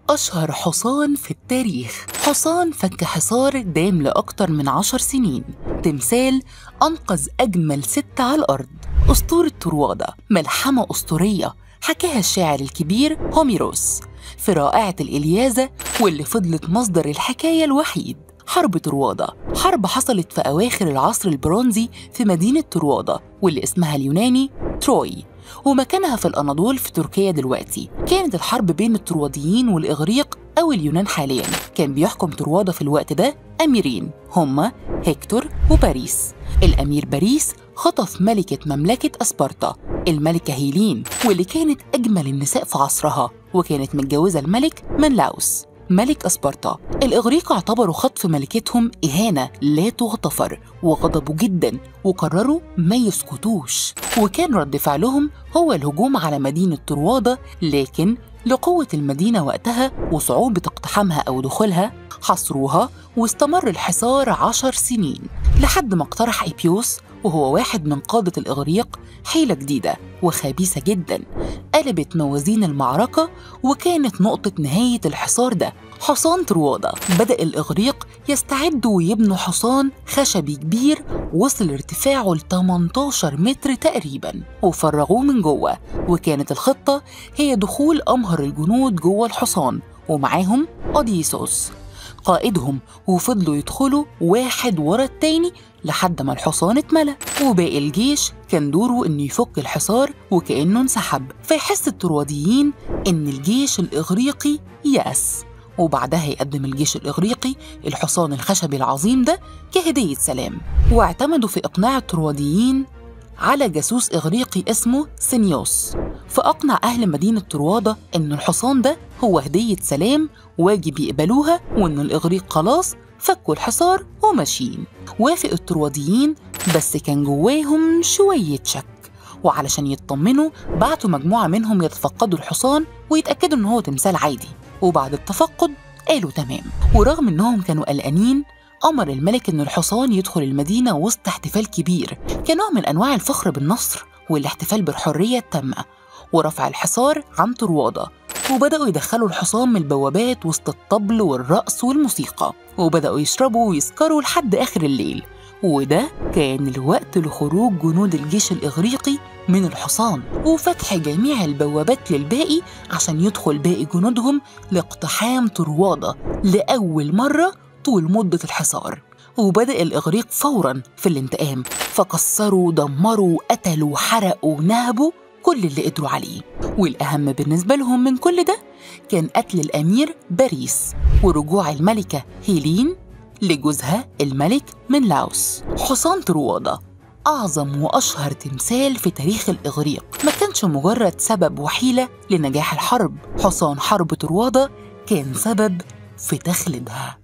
أشهر حصان في التاريخ حصان فك حصار دام لأكتر من عشر سنين تمثال أنقذ أجمل ست على الأرض أسطورة طروادة ملحمة أسطورية حكاها الشاعر الكبير هوميروس في رائعة الإلياذة واللي فضلت مصدر الحكاية الوحيد حرب طروادة حرب حصلت في أواخر العصر البرونزي في مدينة طروادة واللي اسمها اليوناني تروي ومكانها في الأناضول في تركيا دلوقتي كانت الحرب بين الطرواديين والإغريق أو اليونان حاليا كان بيحكم طروادة في الوقت ده أميرين هما هيكتور وباريس الأمير باريس خطف ملكة مملكة أسبارتا الملكة هيلين واللي كانت أجمل النساء في عصرها وكانت متجوزة الملك منلاوس ملك أسبارتا الإغريق اعتبروا خطف ملكتهم إهانة لا تغتفر وغضبوا جدا وقرروا ما يسكتوش وكان رد فعلهم هو الهجوم على مدينة طروادة لكن لقوة المدينة وقتها وصعوبة اقتحامها أو دخولها حصروها واستمر الحصار عشر سنين لحد ما اقترح إيبيوس وهو واحد من قادة الإغريق حيلة جديدة وخبيثة جدا قلبت موازين المعركة وكانت نقطة نهاية الحصار ده حصان طروادة بدأ الإغريق يستعدوا ويبنوا حصان خشبي كبير وصل ارتفاعه ل 18 متر تقريبا وفرغوه من جوه وكانت الخطة هي دخول أمهر الجنود جوه الحصان ومعاهم أوديسوس قائدهم وفضلوا يدخلوا واحد ورا التاني لحد ما الحصان اتملى وباقي الجيش كان دوره انه يفك الحصار وكانه انسحب فيحس الطرواديين ان الجيش الاغريقي يأس وبعدها يقدم الجيش الإغريقي الحصان الخشبي العظيم ده كهدية سلام واعتمدوا في إقناع الطرواديين على جاسوس إغريقي اسمه سينيوس فأقنع أهل مدينة طروادة إن الحصان ده هو هدية سلام واجب يقبلوها وإن الإغريق خلاص فكوا الحصار وماشيين وافق الطرواديين بس كان جواهم شوية شك وعلشان يطمنوا بعتوا مجموعة منهم يتفقدوا الحصان ويتأكدوا إن هو تمثال عادي وبعد التفقد قالوا تمام ورغم إنهم كانوا قلقانين أمر الملك إن الحصان يدخل المدينة وسط احتفال كبير كنوع من أنواع الفخر بالنصر والاحتفال بالحرية التامة ورفع الحصار عن طروادة وبدأوا يدخلوا الحصان من البوابات وسط الطبل والرقص والموسيقى وبدأوا يشربوا ويسكروا لحد آخر الليل وده كان الوقت لخروج جنود الجيش الإغريقي من الحصان وفتح جميع البوابات للباقي عشان يدخل باقي جنودهم لاقتحام طروادة لأول مرة طول مدة الحصار وبدأ الإغريق فورا في الانتقام فكسروا دمروا قتلوا حرقوا نهبوا كل اللي قدروا عليه والأهم بالنسبة لهم من كل ده كان قتل الأمير باريس ورجوع الملكة هيلين لجوزها الملك من لاوس حصان طروادة أعظم وأشهر تمثال في تاريخ الإغريق ما كانش مجرد سبب وحيلة لنجاح الحرب حصان حرب طروادة كان سبب في تخليدها